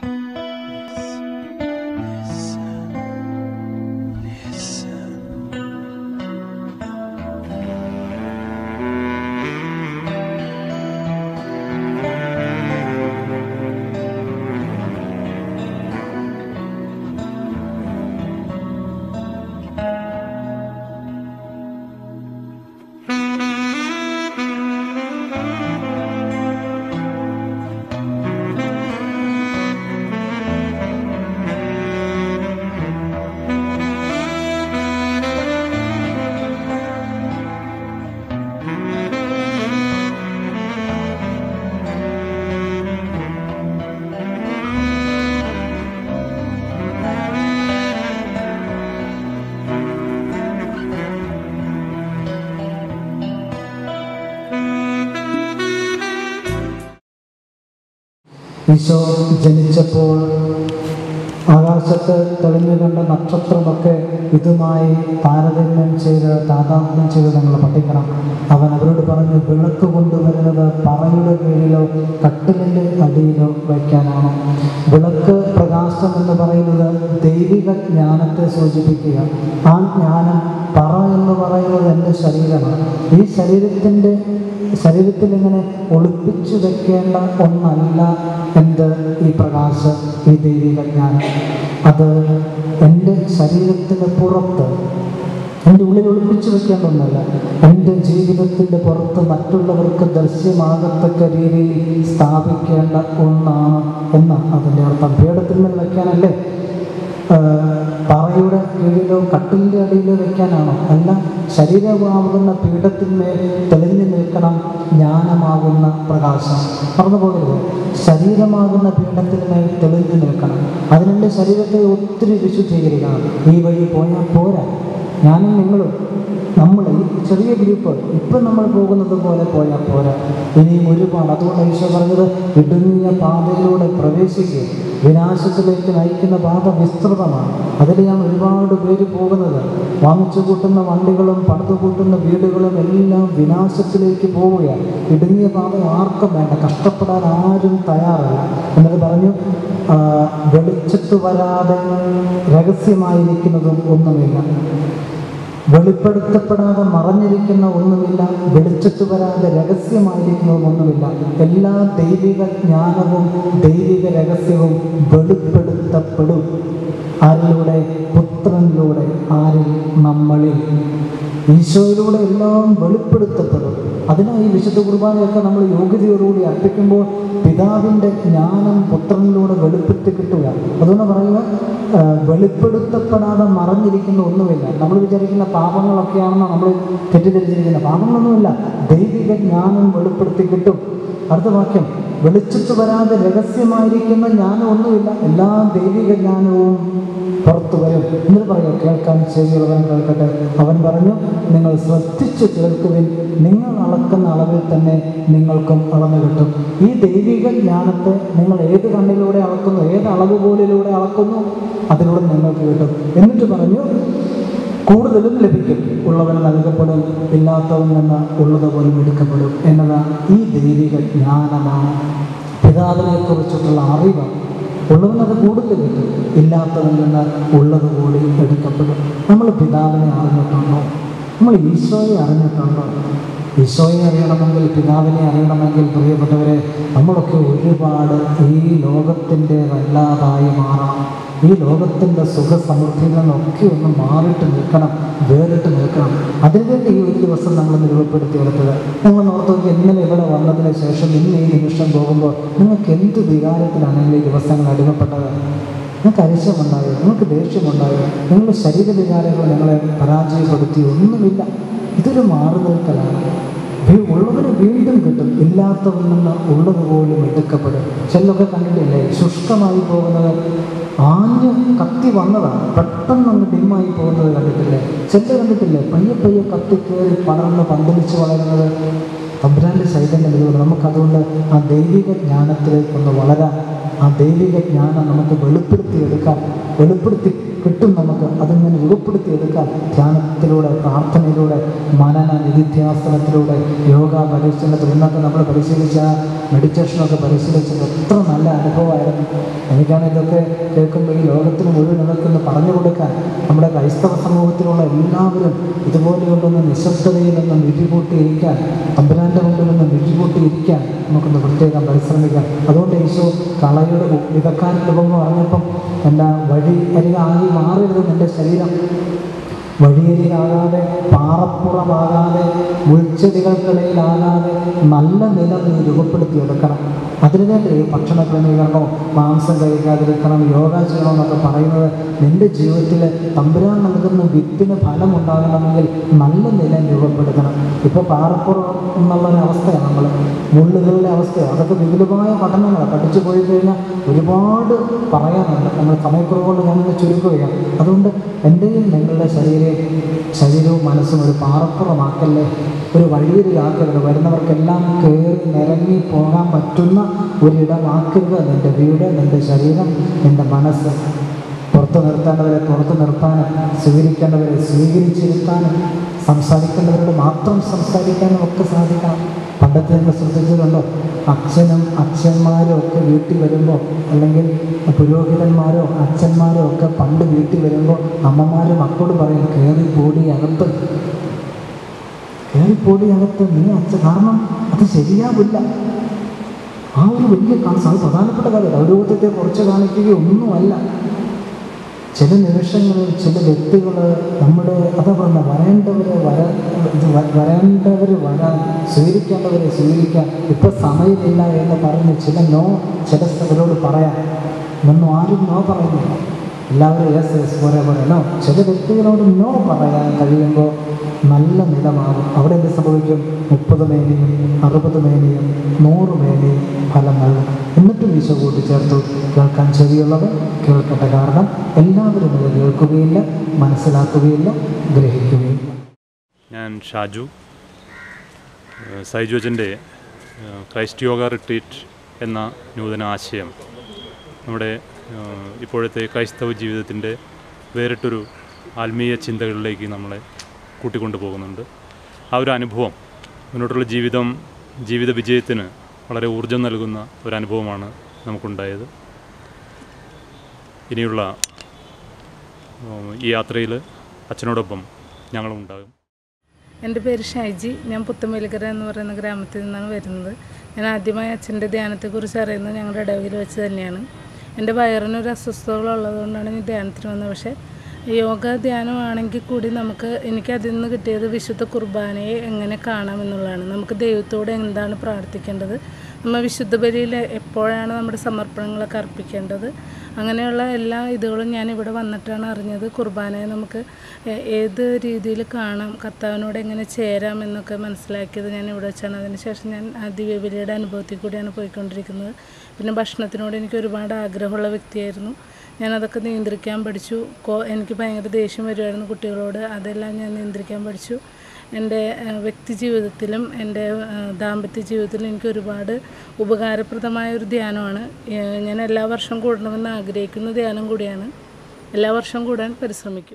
ഈശോ ജനിച്ചപ്പോൾ ആകാശത്ത് തെളിഞ്ഞു കണ്ട നക്ഷത്രമൊക്കെ ഇതുമായി താരതമ്യം ചെയ്ത് താതാത്മ്യം ചെയ്ത് നിങ്ങൾ പഠിക്കണം അവൻ അവരോട് പറഞ്ഞു വിളക്ക് കൊണ്ടുവരുന്നത് പറയുടെ കീഴിലോ കട്ടിലിൻ്റെ അടിയിലോ വയ്ക്കാനാണോ വിളക്ക് പ്രകാശം എന്ന് പറയുന്നത് ദൈവിക ജ്ഞാനത്തെ സൂചിപ്പിക്കുക ആ ജ്ഞാനം പറ എന്ന് പറയുന്നത് എൻ്റെ ശരീരമാണ് ഈ ശരീരത്തിൻ്റെ ശരീരത്തിൽ ഇങ്ങനെ ഒളിപ്പിച്ചു വെക്കേണ്ട ഒന്നല്ല എന്ത് ഈ പ്രകാശം ഈ ദൈവിക ജ്ഞാനം അത് എൻ്റെ ശരീരത്തിന് പുറത്ത് എൻ്റെ ഉള്ളിൽ ഒളിപ്പിച്ചു വെക്കേണ്ട ഒന്നല്ല എൻ്റെ ജീവിതത്തിൻ്റെ പുറത്ത് മറ്റുള്ളവർക്ക് ദൃശ്യമാകത്തക്ക രീതിയിൽ സ്ഥാപിക്കേണ്ട ഒന്നാണ് എന്നാണ് അതിൻ്റെ അർത്ഥം പീഠത്തിന്മേൽ വയ്ക്കാനല്ലേ ആഹ് പാറയുടെ കീഴിലോ കട്ടിലിൻ്റെ അടിയിലോ വെക്കാനാണോ അല്ല ശരീരമാകുന്ന പീഠത്തിന്മേൽ തെളിഞ്ഞു നിൽക്കണം ജ്ഞാനമാകുന്ന പ്രകാശം മറന്നു പോകരുത് ശരീരമാകുന്ന പീഠത്തിന്മേൽ തെളിഞ്ഞു നിൽക്കണം അതിനുണ്ട് ശരീരത്തെ ഒത്തിരി വിശുദ്ധീകരിക്കണം ഈ വഴി പോയാൽ പോരാ ഞാനും നിങ്ങളും നമ്മൾ ഈ ചെറിയ ഗ്രൂപ്പ് ഇപ്പം നമ്മൾ പോകുന്നത് പോലെ പോയാൽ പോരാ ഇനിയും ഒരുപാട് അതുകൊണ്ട് ഈശോ പറഞ്ഞത് ഇടുങ്ങിയ പാതയിലൂടെ പ്രവേശിക്കുക വിനാശത്തിലേക്ക് നയിക്കുന്ന പാത വിസ്തൃതമാണ് അതിലെയാണ് ഒരുപാട് പേര് പോകുന്നത് വാങ്ങിച്ചു കൂട്ടുന്ന വണ്ടികളും പണിതു കൂട്ടുന്ന വീടുകളും എല്ലാം വിനാശത്തിലേക്ക് പോവുകയാണ് ഇടുങ്ങിയ പാത ആർക്കും വേണ്ട കഷ്ടപ്പെടാൻ ആരും തയ്യാറല്ല എന്നിട്ട് പറഞ്ഞു ആ, വെളിച്ചത്ത് വരാതെ രഹസ്യമായിരിക്കുന്നതും ഒന്നുമില്ല വെളിപ്പെടുത്തപ്പെടാതെ മറഞ്ഞിരിക്കുന്ന ഒന്നുമില്ല വെളിച്ചത്ത് വരാതെ രഹസ്യമായിരിക്കുന്നതും ഒന്നുമില്ല എല്ലാ ദൈവിക ജ്ഞാനവും ദൈവിക രഹസ്യവും വെളിപ്പെടുത്തപ്പെടും ആരിലൂടെ പുത്രനിലൂടെ ആരിൽ നമ്മളിൽ ഈശോയിലൂടെ എല്ലാം വെളിപ്പെടുത്തപ്പെടും അതിനായി വിശുദ്ധ കുർബാനയൊക്കെ നമ്മൾ യോഗ്യതയോടുകൂടി അർപ്പിക്കുമ്പോൾ പിതാവിൻ്റെ ജ്ഞാനം പുത്രനിലൂടെ വെളിപ്പെടുത്തി കിട്ടുക അതുകൊണ്ട് പറയുക ആ, വെളിപ്പെടുത്തപ്പെടാതെ മറഞ്ഞിരിക്കുന്ന ഒന്നുമില്ല നമ്മൾ വിചാരിക്കുന്ന പാപങ്ങളൊക്കെയാണെന്ന് നമ്മൾ തെറ്റിദ്ധരിച്ചിരിക്കുന്ന പാപങ്ങളൊന്നുമില്ല ദൈവിക ജ്ഞാനം വെളിപ്പെടുത്തി കിട്ടും അടുത്ത വാക്യം വെളിച്ചത്ത് വരാതെ രഹസ്യമായിരിക്കുന്ന ജ്ഞാനം ഒന്നുമില്ല എല്ലാ ദൈവിക ജ്ഞാനവും പുറത്തു വരും എന്നിട്ട് പറയുക കേൾക്കാൻ ചെവിയുള്ളവൻ കേൾക്കട്ടെ അവൻ പറഞ്ഞു നിങ്ങൾ ശ്രദ്ധിച്ച് കേൾക്കുവിൻ നിങ്ങൾ അളക്കുന്ന അളവിൽ തന്നെ നിങ്ങൾക്കും അളന്നു കിട്ടും ഈ ദൈവിക ജ്ഞാനത്തെ നിങ്ങൾ ഏത് കണ്ണിലൂടെ അളക്കുന്നു ഏത് അളവുകോലിലൂടെ അളക്കുന്നു അതിലൂടെ നിങ്ങൾക്ക് കിട്ടും എന്നിട്ട് പറഞ്ഞു കൂടുതലും ലഭിക്കും ഉള്ളവന് നൽകപ്പെടും ഇല്ലാത്തവൻ നിന്ന് ഉള്ളതുപോലും എടുക്കപ്പെടും എന്നതാണ് ഈ ദൈവിക ജ്ഞാനമാണ് പിതാവിനെ കുറിച്ചിട്ടുള്ള അറിവ് ഉള്ളവനത് കൂടുതൽ കിട്ടും ഇല്ലാത്തവൻ നിന്ന് ഉള്ളതുകൂടി എടുക്കപ്പെടും നമ്മൾ പിതാവിനെ അറിഞ്ഞിട്ടുണ്ടോ നമ്മൾ ഈശോയെ അറിഞ്ഞിട്ടുണ്ടോ ഈശോയെ അറിയണമെങ്കിൽ പിതാവിനെ അറിയണമെങ്കിൽ പ്രിയപ്പെട്ടവരെ നമ്മളൊക്കെ ഒരുപാട് ഈ ലോകത്തിൻ്റെതല്ലാതായി മാറണം ഈ ലോകത്തിൻ്റെ സുഖ സമൃദ്ധിയിൽ നിന്നൊക്കെ ഒന്ന് മാറിയിട്ട് നിൽക്കണം വേറിട്ട് നിൽക്കണം അതിനുവേണ്ടി ഈ ഒരു ദിവസം നമ്മൾ രൂപപ്പെടുത്തിയെടുത്തത് നിങ്ങൾ ഓർത്ത് നോക്കി ഇന്നലെ ഇവിടെ വന്നതിന് ശേഷം ഇന്ന് ഈ നിമിഷം പോകുമ്പോൾ നിങ്ങൾക്ക് എന്ത് വികാരത്തിലാണെങ്കിൽ ഈ ദിവസങ്ങൾ അടിമപ്പെട്ടത് നിങ്ങൾക്ക് അരിശമുണ്ടായോ നിങ്ങൾക്ക് ദേഷ്യമുണ്ടായോ നിങ്ങളുടെ ശരീരവികാരങ്ങൾ നിങ്ങളെ പരാജയപ്പെടുത്തി ഒന്നുമില്ല ഇതൊരു മാറി നിൽക്കലാണ് വീ- ഉള്ളവന് വീണ്ടും കിട്ടും ഇല്ലാത്തവൻ നിന്ന് ഉള്ളതുപോലും എടുക്കപ്പെടും ചിലൊക്കെ കണ്ടിട്ടില്ലേ ശുഷ്കമായി പോകുന്നത് ആഞ്ഞ് കത്തി വന്നതാണ് പെട്ടെന്നൊന്ന് ഡിമ്മായി പോകുന്നത് കണ്ടിട്ടില്ലേ ചില കണ്ടിട്ടില്ലേ പയ്യെ പയ്യെ കത്തി കയറി പടർന്ന് പന്തലിച്ച് വളരുന്നത് തമ്പുരാൻ്റെ ചൈതന്യം ഇതുകൊണ്ട് നമുക്കതുകൊണ്ട് ആ ദൈവിക ജ്ഞാനത്തിലേക്കൊന്ന് വളരാൻ ആ ദൈവിക ജ്ഞാനം നമുക്ക് വെളിപ്പെടുത്തിയെടുക്കാൻ വെളിപ്പെടുത്തി കിട്ടും നമുക്ക് അതിങ്ങനെ രൂപപ്പെടുത്തി എടുക്കാൻ ധ്യാനത്തിലൂടെ പ്രാർത്ഥനയിലൂടെ മനന നിധിധ്യാസനത്തിലൂടെ യോഗ പരിശീലനത്തിൽ ഇന്നൊക്കെ നമ്മൾ പരിശീലിച്ച മെഡിറ്റേഷനൊക്കെ പരിശീലിച്ചത് എത്ര നല്ല അനുഭവമായിരുന്നു എനിക്കാണ് ഇതൊക്കെ കേൾക്കുമ്പോൾ ഈ ലോകത്തിന് മുഴുവൻ നിങ്ങൾക്കൊന്ന് പറഞ്ഞു കൊടുക്കാൻ നമ്മുടെ ക്രൈസ്തവ സമൂഹത്തിലുള്ള എല്ലാവരും ഇതുപോലെയുള്ളൊന്ന് നിശബ്ദതയിൽ നിന്ന് മിഴിപൂട്ടിയിരിക്കാൻ തമ്പുരാൻ്റെ മുമ്പിൽ നിന്ന് മിഴിപൂട്ടിയിരിക്കാൻ നമുക്കൊന്ന് പ്രത്യേകം പരിശ്രമിക്കാം അതുകൊണ്ട് യേശു കളയുടെ വിതക്കാൻ രൂപം പറഞ്ഞപ്പം എന്താ വഴി അരികായി മാറരുത് നിൻ്റെ ശരീരം വഴിയരികാകാതെ പാറപ്പുറമാകാതെ മുൾച്ചെടികൾക്കിടയിലാകാതെ നല്ല നില നീ രൂപപ്പെടുത്തിയെടുക്കണം അതിനു വേണ്ടി ഭക്ഷണ ക്രമീകരണമോ മാംസം കഴിക്കാതിരിക്കണം യോഗ ചെയ്യണമെന്നൊക്കെ പറയുന്നത് നിന്റെ ജീവിതത്തിൽ തമ്പുരാൻ നൽകുന്ന വിത്തിന് ഫലം ഉണ്ടാകണമെങ്കിൽ നല്ല നില രൂപപ്പെടുത്തണം ഇപ്പോൾ പാറപ്പുറം എന്നുള്ള ഒരു അവസ്ഥയാണ് നമ്മൾ മുള്ളുകളുടെ അവസ്ഥയാണ് അതൊക്കെ വിപുലമായ പഠനങ്ങൾ പഠിച്ചു പോയി കഴിഞ്ഞാൽ ഒരുപാട് പറയാനുണ്ട് നമ്മൾ സമയക്കുറവുകൊണ്ട് ഞാനിന്ന് ചുരുക്കുകയാണ് അതുകൊണ്ട് എൻ്റെയും നിങ്ങളുടെ ശരീരം ശരീരവും മനസ്സും ഒരു പാറപ്പുറമാക്കല്ലേ ഒരു വഴിയൊരുകാക്കരുത് വരുന്നവർക്കെല്ലാം കയറി നിരങ്ങി പോകാൻ പറ്റുന്ന ഒരിടമാക്കരുത് നിൻ്റെ വീട് നിൻ്റെ ശരീരം നിൻ്റെ മനസ്സ് പുറത്ത് നിർത്തേണ്ടവരെ പുറത്ത് നിർത്താനും സ്വീകരിക്കേണ്ടവരെ സ്വീകരിച്ചിരുത്താനും സംസാരിക്കേണ്ടവരോട് മാത്രം സംസാരിക്കാനും ഒക്കെ സാധിക്കണം പണ്ടത്തെ നമ്മൾ ശ്രദ്ധിച്ചിട്ടുണ്ടോ അച്ഛനും അച്ഛന്മാരും ഒക്കെ വീട്ടിൽ വരുമ്പോൾ അല്ലെങ്കിൽ പുരോഹിതന്മാരോ അച്ഛന്മാരോ ഒക്കെ പണ്ട് വീട്ടിൽ വരുമ്പോൾ അമ്മമാരും മക്കളോട് പറയും കയറി പോടി അകത്ത് കയറി പോടി അകത്ത് നീ അച്ഛൻ കാരണം അത് ശരിയാവില്ല ആ ഒരു വലിയ കാണിച്ച അത് പ്രധാനപ്പെട്ട കാര്യം ഗൗരവത്തെ കുറച്ച് കാണിക്കുകയൊന്നുമല്ല ചില നിമിഷങ്ങളിൽ ചില വ്യക്തികൾ നമ്മുടെ അതാ പറഞ്ഞ വരേണ്ടവരെ വര ഇത് വ- വരേണ്ടവർ വരാൻ സ്വീകരിക്കേണ്ടവരെ സ്വീകരിക്കാൻ ഇപ്പം സമയമില്ല എന്ന് പറഞ്ഞ് ചില നോ ചില സ്ഥലരോട് പറയാം ഇതൊന്നും ആരും നോ പറയുന്നില്ല എല്ലാവരും യെസ് യെസ് പോലെ പോലെ നോ ചില വ്യക്തികളോട് നോ പറയാൻ കഴിയുമ്പോൾ നല്ല നിലമാകും അവിടെ എന്ത് സംഭവിക്കും മുപ്പത് മേനിയും അറുപത് മേനിയും നൂറ് മേനിയും ഫലം നൽകും എന്നിട്ടും ഈശോ കൂട്ടിച്ചേർത്തു കേൾക്കാൻ ചെവിയുള്ളത് കേൾക്കട്ടെ കാരണം എല്ലാവരും ഇത് കേൾക്കുകയില്ല മനസ്സിലാക്കുകയില്ല ഗ്രഹിക്കുകയില്ല ഞാൻ ഷാജു ഏഹ് സൈജു അച്ഛൻ്റെ ഏഹ് ക്രൈസ്റ്റ് യോഗ റിട്രീറ്റ് എന്ന നൂതന ആശയം നമ്മുടെ ഏഹ് ഇപ്പോഴത്തെ ക്രൈസ്തവ ജീവിതത്തിൻ്റെ വേറിട്ടൊരു ആത്മീയ ചിന്തകളിലേക്ക് നമ്മളെ കൂട്ടിക്കൊണ്ടു പോകുന്നുണ്ട് ആ ഒരു അനുഭവം മുന്നോട്ടുള്ള ജീവിതം ജീവിത വിജയത്തിന് വളരെ ഊർജം നൽകുന്ന ഒരു അനുഭവമാണ് നമുക്കുണ്ടായത് ഇനിയുള്ള ഏഹ് ഈ യാത്രയിൽ അച്ഛനോടൊപ്പം ഞങ്ങളും ഉണ്ടാകും എൻ്റെ പേര് ഷൈജി ഞാൻ പുത്തമ്പലിക്കര എന്ന് പറയുന്ന ഗ്രാമത്തിൽ നിന്നാണ് വരുന്നത് ഞാൻ ആദ്യമായി അച്ഛൻ്റെ ധ്യാനത്തെക്കുറിച്ച് അറിയുന്നത് ഞങ്ങളുടെ ഇടവയിൽ വെച്ച് തന്നെയാണ് എൻ്റെ വയറിനൊരു അസ്വസ്ഥതകൾ ഉള്ളതുകൊണ്ടാണ് ഞാൻ ധ്യാനത്തിന് വന്നത് പക്ഷേ യോഗ ധ്യാനമാണെങ്കിൽ കൂടി നമുക്ക് എനിക്ക് അതിൽ നിന്ന് കിട്ടിയത് വിശുദ്ധ കുർബാനയെ എങ്ങനെ കാണാം എന്നുള്ളതാണ് നമുക്ക് ദൈവത്തോട് എന്താണ് പ്രാർത്ഥിക്കേണ്ടത് നമ്മൾ വിശുദ്ധ ബലിയിൽ എപ്പോഴാണ് നമ്മുടെ സമർപ്പണങ്ങളൊക്കെ അർപ്പിക്കേണ്ടത് അങ്ങനെയുള്ള എല്ലാ ഇതുകളും ഞാൻ ഇവിടെ വന്നിട്ടാണ് അറിഞ്ഞത് കുർബാനയെ നമുക്ക് എ- ഏത് രീതിയിൽ കാണാം കർത്താവിനോട് എങ്ങനെ ചേരാം എന്നൊക്കെ മനസ്സിലാക്കിയത് ഞാൻ ഇവിടെ വെച്ചാണ് അതിനുശേഷം ഞാൻ ആ ദിവ്യബലിയുടെ അനുഭവത്തിൽ കൂടിയാണ് പോയിക്കൊണ്ടിരിക്കുന്നത് പിന്നെ ഭക്ഷണത്തിനോട് എനിക്ക് ഒരുപാട് ആഗ്രഹമുള്ള വ്യക്തിയായിരുന്നു ഞാനതൊക്കെ നിയന്ത്രിക്കാൻ പഠിച്ചു കോ- എനിക്ക് ഭയങ്കര ദേഷ്യം വരുമായിരുന്നു കുട്ടികളോട് അതെല്ലാം ഞാൻ നിയന്ത്രിക്കാൻ പഠിച്ചു എൻ്റെ ഏഹ്, വ്യക്തി ജീവിതത്തിലും എൻ്റെ ഏഹ്, ദാമ്പത്യ ജീവിതത്തിലും എനിക്ക് ഒരുപാട് ഉപകാരപ്രദമായ ഒരു ധ്യാനമാണ് ഏഹ്, ഞാൻ എല്ലാ വർഷവും കൂടണമെന്ന് ആഗ്രഹിക്കുന്ന ധ്യാനം കൂടിയാണ് എല്ലാ വർഷവും കൂടാൻ പരിശ്രമിക്കും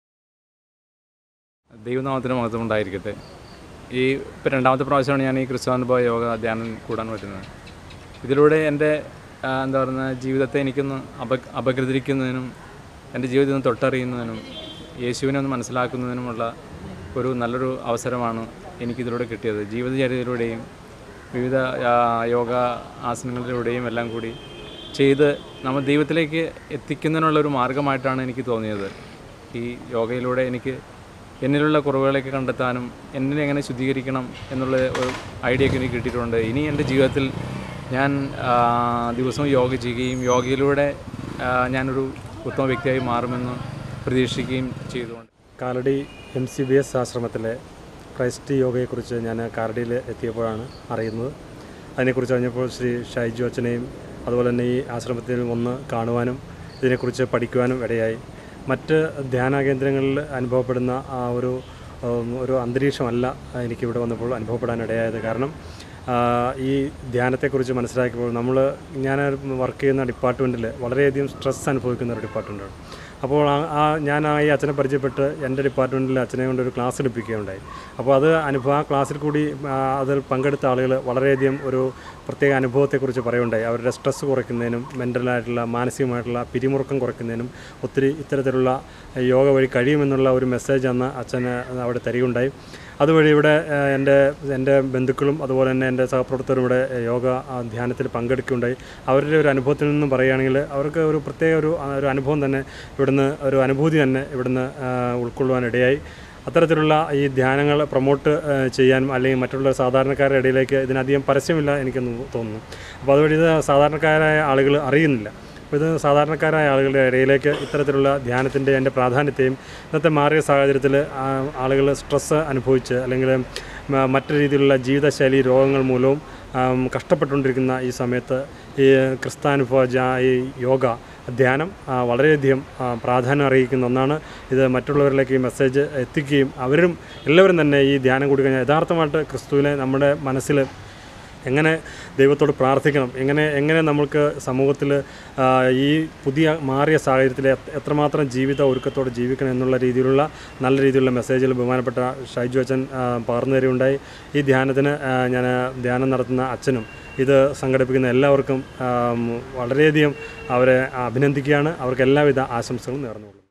ദൈവനാമത്തിന് മഹത്വം ഉണ്ടായിരിക്കട്ടെ ഈ ഇപ്പം രണ്ടാമത്തെ പ്രാവശ്യമാണ് ഞാൻ ഈ ക്രിസ്ത്യാനുഭവ യോഗ ധ്യാനം കൂടാൻ പറ്റുന്നത് ഇതിലൂടെ എൻ്റെ ആ, എന്താ പറയുക ജീവിതത്തെ എനിക്കൊന്ന് അപ അപഗ്രഥിക്കുന്നതിനും എൻ്റെ ജീവിതത്തിൽ നിന്ന് തൊട്ടറിയുന്നതിനും യേശുവിനെ ഒന്ന് മനസ്സിലാക്കുന്നതിനുമുള്ള ഒരു നല്ലൊരു അവസരമാണ് എനിക്കിതിലൂടെ കിട്ടിയത് ജീവിതചര്യയിലൂടെയും വിവിധ ആ, യോഗ ആസനങ്ങളിലൂടെയും എല്ലാം കൂടി ചെയ്ത് നമ്മൾ ദൈവത്തിലേക്ക് എത്തിക്കുന്നതിനുള്ള ഒരു മാർഗമായിട്ടാണ് എനിക്ക് തോന്നിയത് ഈ യോഗയിലൂടെ എനിക്ക് എന്നിലുള്ള കുറവുകളൊക്കെ കണ്ടെത്താനും എന്നെ എങ്ങനെ ശുദ്ധീകരിക്കണം എന്നുള്ള ഒരു ഐഡിയ ഒക്കെ എനിക്ക് കിട്ടിയിട്ടുണ്ട് ഇനി എൻ്റെ ജീവിതത്തിൽ ഞാൻ ആ, ദിവസവും യോഗ ചെയ്യുകയും യോഗയിലൂടെ ആ, ഞാനൊരു ഉത്തമ വ്യക്തിയായി മാറുമെന്ന് പ്രതീക്ഷിക്കുകയും ചെയ്തുകൊണ്ട് Kalady M C B S ആശ്രമത്തിലെ ക്രൈസ്റ്റ് യോഗയെക്കുറിച്ച് ഞാൻ കാലടിയിൽ എത്തിയപ്പോഴാണ് അറിയുന്നത് അതിനെക്കുറിച്ച് അറിഞ്ഞപ്പോൾ ശ്രീ ഷൈജു അച്ഛനെയും അതുപോലെ തന്നെ ഈ ആശ്രമത്തിൽ ഒന്ന് കാണുവാനും ഇതിനെക്കുറിച്ച് പഠിക്കുവാനും ഇടയായി മറ്റ് ധ്യാന കേന്ദ്രങ്ങളിൽ അനുഭവപ്പെടുന്ന ആ ഒരു ഉം, ഒരു അന്തരീക്ഷമല്ല എനിക്കിവിടെ വന്നപ്പോൾ അനുഭവപ്പെടാൻ ഇടയായത് കാരണം ആ, ഈ ധ്യാനത്തെക്കുറിച്ച് മനസ്സിലാക്കിയപ്പോൾ നമ്മൾ ഞാൻ വർക്ക് ചെയ്യുന്ന ഡിപ്പാർട്ട്മെൻറ്റിൽ വളരെയധികം സ്ട്രെസ് അനുഭവിക്കുന്ന ഒരു ഡിപ്പാർട്ട്മെൻറ്റാണ് അപ്പോൾ ആ- ആ ഞാൻ ആ ഈ അച്ഛനെ പരിചയപ്പെട്ട് എൻ്റെ ഡിപ്പാർട്ട്മെൻറ്റിൽ അച്ഛനെ കൊണ്ട് ഒരു ക്ലാസ് എടുപ്പിക്കുകയുണ്ടായി അപ്പോൾ അത് അനുഭവം ആ ക്ലാസ്സിൽ കൂടി ആ, അതിൽ പങ്കെടുത്ത ആളുകൾ വളരെയധികം ഒരു പ്രത്യേക അനുഭവത്തെക്കുറിച്ച് പറയുണ്ടായി അവരുടെ സ്ട്രെസ് കുറയ്ക്കുന്നതിനും മെൻ്റലായിട്ടുള്ള മാനസികമായിട്ടുള്ള പിരിമുറുക്കം കുറയ്ക്കുന്നതിനും ഒത്തിരി ഇത്തരത്തിലുള്ള യോഗ വഴി കഴിയുമെന്നുള്ള ഒരു മെസ്സേജ് അന്ന് അച്ഛന് അവിടെ തരികയുണ്ടായി അതുവഴി ഇവിടെ ഏഹ്, എൻ്റെ എൻ്റെ ബന്ധുക്കളും അതുപോലെ തന്നെ എൻ്റെ സഹപ്രവർത്തകരും ഇവിടെ യോഗ ആ, ധ്യാനത്തിൽ പങ്കെടുക്കുകയുണ്ടായി അവരുടെ ഒരു അനുഭവത്തിൽ നിന്നും പറയുകയാണെങ്കിൽ അവർക്ക് ഒരു പ്രത്യേക ഒരു ആ, ഒരു അനുഭവം തന്നെ ഇവിടുന്ന് ഒരു അനുഭൂതി തന്നെ ഇവിടുന്ന് ആ, ഉൾക്കൊള്ളുവാനിടയായി അത്തരത്തിലുള്ള ഈ ധ്യാനങ്ങൾ പ്രൊമോട്ട് ചെയ്യാനും അല്ലെങ്കിൽ മറ്റുള്ള സാധാരണക്കാരുടെ ഇടയിലേക്ക് ഇതിനധികം പരസ്യമില്ല എനിക്കൊന്ന് തോന്നുന്നു അപ്പോൾ അതുവഴി ഇത് സാധാരണക്കാരായ ആളുകൾ അറിയുന്നില്ല അപ്പോൾ ഇത് സാധാരണക്കാരായ ആളുകളുടെ ഇടയിലേക്ക് ഇത്തരത്തിലുള്ള ധ്യാനത്തിൻ്റെ അതിൻ്റെ പ്രാധാന്യത്തെയും ഇന്നത്തെ മാറിയ സാഹചര്യത്തിൽ ആളുകൾ സ്ട്രെസ്സ് അനുഭവിച്ച് അല്ലെങ്കിൽ മ- മറ്റു രീതിയിലുള്ള ജീവിതശൈലി രോഗങ്ങൾ മൂലവും ആം, കഷ്ടപ്പെട്ടുകൊണ്ടിരിക്കുന്ന ഈ സമയത്ത് ഈ ക്രിസ്താനുഭവ ജാ ഈ യോഗ ധ്യാനം ആ, വളരെയധികം ആ, പ്രാധാന്യം അറിയിക്കുന്ന ഒന്നാണ് ഇത് മറ്റുള്ളവരിലേക്ക് ഈ മെസ്സേജ് എത്തിക്കുകയും അവരും എല്ലാവരും തന്നെ ഈ ധ്യാനം കൂടി കഴിഞ്ഞാൽ യഥാർത്ഥമായിട്ട് ക്രിസ്തുവിനെ നമ്മുടെ മനസ്സിൽ എങ്ങനെ ദൈവത്തോട് പ്രാർത്ഥിക്കണം എങ്ങനെ എങ്ങനെ നമ്മൾക്ക് സമൂഹത്തിൽ ആ, ഈ പുതിയ മാറിയ സാഹചര്യത്തിൽ എത്ര- എത്രമാത്രം ജീവിത ഒരുക്കത്തോടെ ജീവിക്കണം എന്നുള്ള രീതിയിലുള്ള നല്ല രീതിയിലുള്ള മെസ്സേജുകൾ ബഹുമാനപ്പെട്ട ഷൈജു അച്ഛൻ ആ, പകർന്നു തരികയുണ്ടായി ഈ ധ്യാനത്തിന് ആ, ഞാൻ ധ്യാനം നടത്തുന്ന അച്ഛനും ഇത് സംഘടിപ്പിക്കുന്ന എല്ലാവർക്കും ആ, വളരെയധികം അവരെ അഭിനന്ദിക്കുകയാണ് അവർക്ക് എല്ലാവിധ ആശംസകളും നേർന്നുകൊള്ളുന്നു